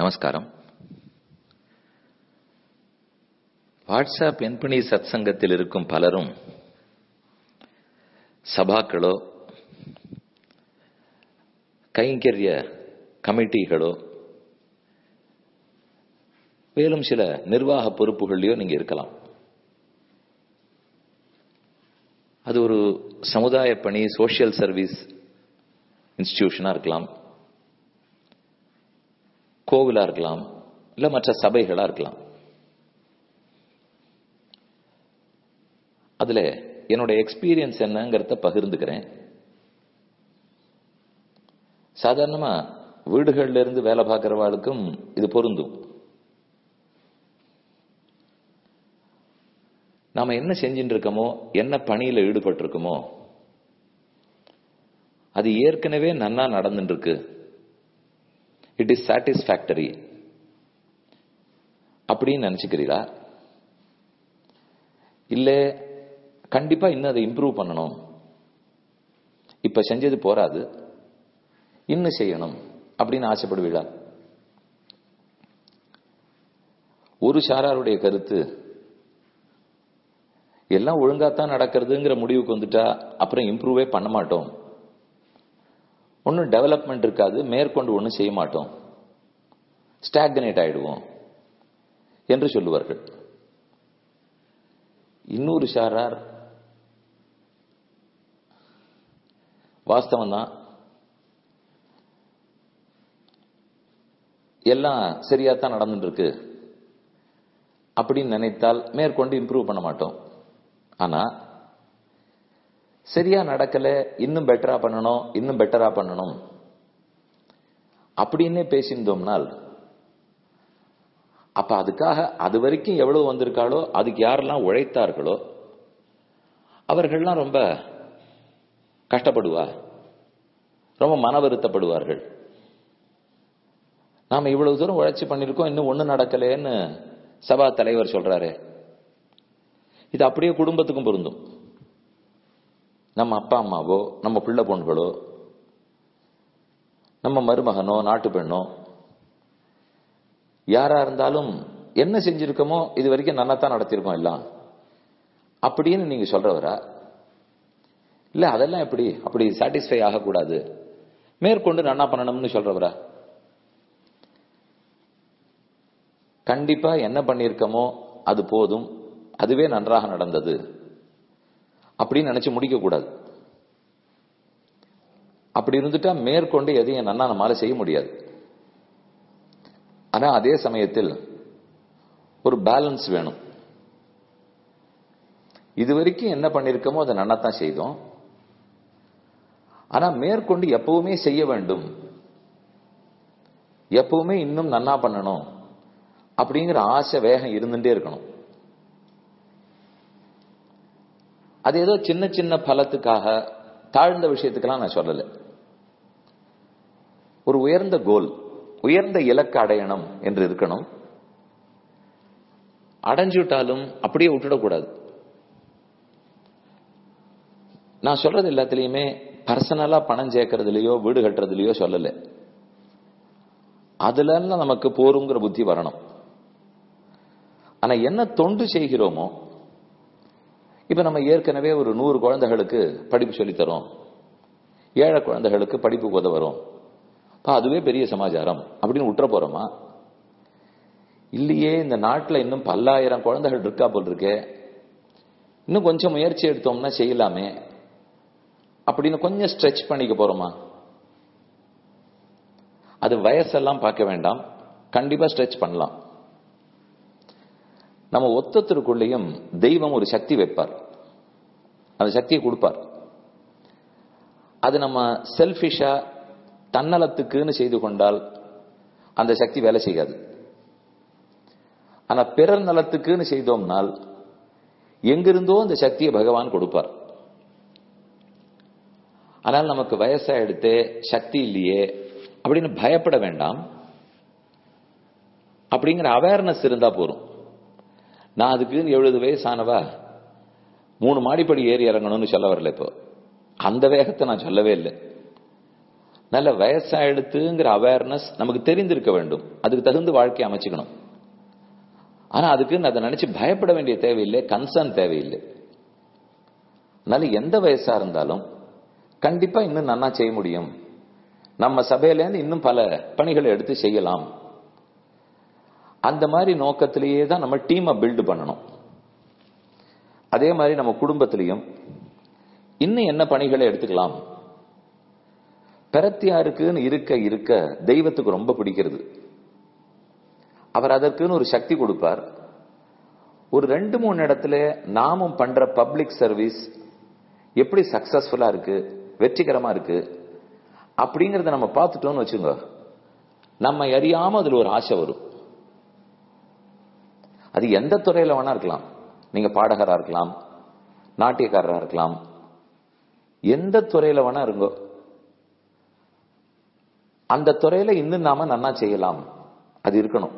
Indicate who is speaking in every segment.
Speaker 1: நமஸ்காரம் வாட்ஸ்அப் பெண்பணி சத்சங்கத்தில் இருக்கும் பலரும் சபாக்களோ கைங்கரிய கமிட்டிகளோ மேலும் சில நிர்வாக பொறுப்புகள்லையோ நீங்க இருக்கலாம் அது ஒரு சமுதாய பணி சோசியல் சர்வீஸ் இன்ஸ்டிடியூஷனா இருக்கலாம் கோவிலா இருக்கலாம் இல்ல மற்ற சபைகளா இருக்கலாம் அதுல என்னோட எக்ஸ்பீரியன்ஸ் என்னங்கிறத பகிர்ந்துக்கிறேன் சாதாரணமா வீடுகள்ல இருந்து வேலை பார்க்கிறவாளுக்கும் இது பொருந்தும் நாம என்ன செஞ்சுட்டு இருக்கோமோ என்ன பணியில ஈடுபட்டு இருக்கோமோ அது ஏற்கனவே நன்னா நடந்துட்டு இருக்கு இட் இஸ் சாட்டிஸ்பாக்டரி அப்படின்னு நினைச்சுக்கிறீரா இல்ல கண்டிப்பா இன்னும் அதை இம்ப்ரூவ் பண்ணணும் இப்ப செஞ்சது போராது இன்னும் செய்யணும் அப்படின்னு ஆசைப்படுவீளா ஒரு சாராருடைய கருத்து எல்லாம் ஒழுங்காத்தான் நடக்கிறதுங்கிற முடிவுக்கு வந்துட்டா அப்புறம் இம்ப்ரூவே பண்ண மாட்டோம் ஒன்றும் டெவலப்மெண்ட் இருக்காது மேற்கொண்டு ஒன்றும் செய்ய மாட்டோம் ஸ்டாக்னேட் ஆயிடுவோம் என்று சொல்லுவார்கள் இன்னொரு சாரார் வாஸ்தவம் தான் எல்லாம் சரியாத்தான் நடந்துட்டு இருக்கு அப்படின்னு நினைத்தால் மேற்கொண்டு இம்ப்ரூவ் பண்ண மாட்டோம் ஆனா சரியா நடக்கல இன்னும் பெட்டரா பண்ணணும் இன்னும் பெட்டரா பண்ணணும் அப்படின்னே பேசியிருந்தோம்னால் அப்ப அதுக்காக அது வரைக்கும் எவ்வளவு வந்திருக்காளோ அதுக்கு யாரெல்லாம் உழைத்தார்களோ அவர்கள்லாம் ரொம்ப கஷ்டப்படுவா ரொம்ப மன வருத்தப்படுவார்கள் நாம இவ்வளவு தூரம் உழைச்சி பண்ணிருக்கோம் இன்னும் ஒண்ணு நடக்கலேன்னு சபா தலைவர் சொல்றாரு இது அப்படியே குடும்பத்துக்கும் பொருந்தும் நம்ம அப்பா அம்மாவோ நம்ம பிள்ளை பொண்ணுகளோ நம்ம மருமகனோ நாட்டு பெண்ணோ யாரா இருந்தாலும் என்ன செஞ்சிருக்கோமோ இது வரைக்கும் நன்னாத்தான் நடத்திருக்கோம் எல்லாம் அப்படின்னு நீங்க சொல்றவரா இல்ல அதெல்லாம் எப்படி அப்படி சாட்டிஸ்ஃபை ஆகக்கூடாது மேற்கொண்டு நன்னா பண்ணணும்னு சொல்றவரா கண்டிப்பா என்ன பண்ணிருக்கோமோ அது போதும் அதுவே நன்றாக நடந்தது அப்படின்னு நினைச்சு முடிக்க கூடாது அப்படி இருந்துட்டா மேற்கொண்டு எதையும் நன்னா நம்மளால செய்ய முடியாது ஆனா அதே சமயத்தில் ஒரு பேலன்ஸ் வேணும் இது வரைக்கும் என்ன பண்ணிருக்கோமோ அதை நன்னாத்தான் செய்தோம் ஆனா மேற்கொண்டு எப்பவுமே செய்ய வேண்டும் எப்பவுமே இன்னும் நன்னா பண்ணணும் அப்படிங்கிற ஆசை வேகம் இருந்துட்டே இருக்கணும் அது ஏதோ சின்ன சின்ன பலத்துக்காக தாழ்ந்த விஷயத்துக்கெல்லாம் நான் சொல்லலை ஒரு உயர்ந்த கோல் உயர்ந்த இலக்கு அடையணும் என்று இருக்கணும் அடைஞ்சுட்டாலும் அப்படியே விட்டுடக்கூடாது நான் சொல்றது எல்லாத்துலயுமே பர்சனலா பணம் சேர்க்கறதுலயோ வீடு கட்டுறதுலயோ சொல்லல அதுல நமக்கு போருங்கிற புத்தி வரணும் ஆனா என்ன தொண்டு செய்கிறோமோ இப்ப நம்ம ஏற்கனவே ஒரு நூறு குழந்தைகளுக்கு படிப்பு சொல்லித்தரோம் ஏழை குழந்தைகளுக்கு படிப்பு உதவுறோம் அதுவே பெரிய சமாச்சாரம் அப்படின்னு விட்டுற போறோமா இல்லையே இந்த நாட்டில் இன்னும் பல்லாயிரம் குழந்தைகள் இருக்கா போல் இருக்கே இன்னும் கொஞ்சம் முயற்சி எடுத்தோம்னா செய்யலாமே அப்படின்னு கொஞ்சம் ஸ்ட்ரெச் பண்ணிக்க போறோமா அது வயசெல்லாம் பார்க்க வேண்டாம் கண்டிப்பா ஸ்ட்ரெச் பண்ணலாம் நம்ம ஒத்தத்திற்குள்ளேயும் தெய்வம் ஒரு சக்தி வைப்பார் அந்த சக்தியை கொடுப்பார் அது நம்ம செல்பிஷா தன்னலத்துக்குன்னு செய்து கொண்டால் அந்த சக்தி வேலை செய்யாது ஆனா பிறர் நலத்துக்குன்னு செய்தோம்னால் எங்கிருந்தோ அந்த சக்தியை பகவான் கொடுப்பார் ஆனால் நமக்கு வயசா எடுத்து சக்தி இல்லையே அப்படின்னு பயப்பட வேண்டாம் அப்படிங்கிற அவேர்னஸ் இருந்தா போறோம் நான் அதுக்கு எழுபது வயசானவா மூணு மாடிப்படி ஏறி இறங்கணும்னு சொல்ல வரல இப்போ அந்த வேகத்தை நான் சொல்லவே இல்லை நல்ல வயசாயிடுத்துங்கிற அவேர்னஸ் நமக்கு தெரிந்திருக்க வேண்டும் அதுக்கு தகுந்த வாழ்க்கையை அமைச்சுக்கணும் ஆனா அதுக்கு அதை நினைச்சு பயப்பட வேண்டிய தேவையில்லை கன்சர்ன் தேவையில்லை அதனால எந்த வயசா இருந்தாலும் கண்டிப்பா இன்னும் நன்னா செய்ய முடியும் நம்ம சபையிலேருந்து இன்னும் பல பணிகளை எடுத்து செய்யலாம் அந்த மாதிரி நோக்கத்திலேயே தான் நம்ம டீமை பில்டு பண்ணணும் அதே மாதிரி நம்ம குடும்பத்திலையும் இன்னும் என்ன பணிகளை எடுத்துக்கலாம் பிரத்தியாருக்குன்னு இருக்க இருக்க தெய்வத்துக்கு ரொம்ப பிடிக்கிறது அவர் அதற்குன்னு ஒரு சக்தி கொடுப்பார் ஒரு ரெண்டு மூணு இடத்துல நாமும் பண்ற பப்ளிக் சர்வீஸ் எப்படி சக்சஸ்ஃபுல்லா இருக்கு வெற்றிகரமா இருக்கு அப்படிங்கறத நம்ம பார்த்துட்டோம்னு வச்சுங்க நம்ம அறியாம அதுல ஒரு ஆசை வரும் அது எந்த துறையில வேணா இருக்கலாம் நீங்க பாடகரா இருக்கலாம் நாட்டியக்காரரா இருக்கலாம் எந்த துறையில வேணா இருங்கோ அந்த துறையில இன்னும் நாம நன்னா செய்யலாம் அது இருக்கணும்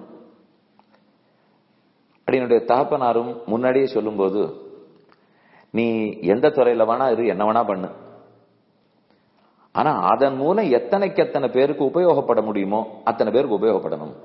Speaker 1: என்னுடைய தகப்பனாரும் முன்னாடியே சொல்லும்போது நீ எந்த துறையில வேணா இரு என்ன வேணா பண்ணு ஆனா அதன் மூலம் எத்தனைக்கு எத்தனை பேருக்கு உபயோகப்பட முடியுமோ அத்தனை பேருக்கு உபயோகப்படணும்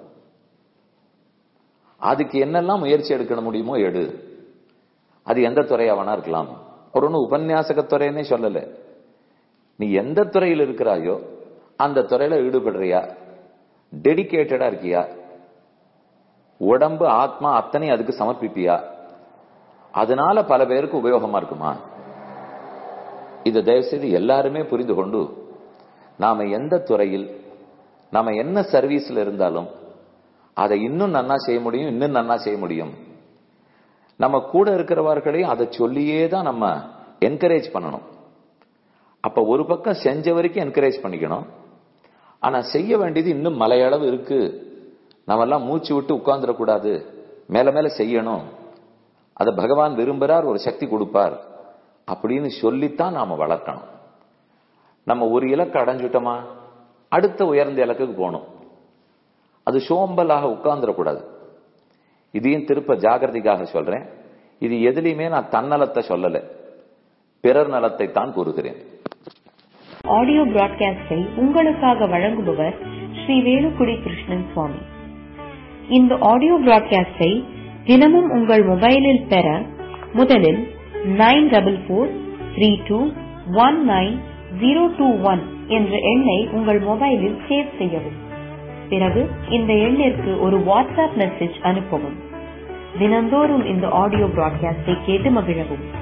Speaker 1: அதுக்கு என்னெல்லாம் முயற்சி எடுக்க முடியுமோ எடு அது எந்த துறையா வேணா இருக்கலாம் ஒரு ஒண்ணு உபன்யாசக துறைன்னே சொல்லல நீ எந்த துறையில் இருக்கிறாயோ அந்த துறையில ஈடுபடுறியா டெடிக்கேட்டடா இருக்கியா உடம்பு ஆத்மா அத்தனை அதுக்கு சமர்ப்பிப்பியா அதனால பல பேருக்கு உபயோகமா இருக்குமா இதை தயவு செய்து எல்லாருமே புரிந்து கொண்டு நாம எந்த துறையில் நாம என்ன சர்வீஸ்ல இருந்தாலும் அதை இன்னும் நன்னா செய்ய முடியும் இன்னும் நன்னா செய்ய முடியும் நம்ம கூட இருக்கிறவர்களையும் அதை சொல்லியே தான் நம்ம என்கரேஜ் பண்ணணும் அப்ப ஒரு பக்கம் செஞ்ச வரைக்கும் என்கரேஜ் பண்ணிக்கணும் ஆனா செய்ய வேண்டியது இன்னும் மலையளவு இருக்கு நம்ம எல்லாம் மூச்சு விட்டு உட்கார்ந்துடக்கூடாது மேல மேல செய்யணும் அதை பகவான் விரும்புறார் ஒரு சக்தி கொடுப்பார் அப்படின்னு சொல்லித்தான் நாம வளர்க்கணும் நம்ம ஒரு இலக்கு அடைஞ்சிட்டோமா அடுத்த உயர்ந்த இலக்குக்கு போகணும் அது சோம்பலாக உட்கார்ந்துடக்கூடாது இதையும் திருப்ப ஜாகிரதைக்காக சொல்றேன் இது எதுலையுமே நான் தன்னலத்தை சொல்லல பிறர் நலத்தை தான் கூறுகிறேன்
Speaker 2: ஆடியோ பிராட்காஸ்டை உங்களுக்காக வழங்குபவர் ஸ்ரீ வேலுக்குடி கிருஷ்ணன் சுவாமி இந்த ஆடியோ பிராட்காஸ்டை தினமும் உங்கள் மொபைலில் பெற முதலில் nine double four three two one nine zero two one என்ற எண்ணை உங்கள் மொபைலில் சேவ் செய்யவும் பிறகு இந்த எண்ணிற்கு ஒரு வாட்ஸ்அப் மெசேஜ் அனுப்பவும் தினந்தோறும் இந்த ஆடியோ பிராட்காஸ்டை கேட்டு மகிழவும்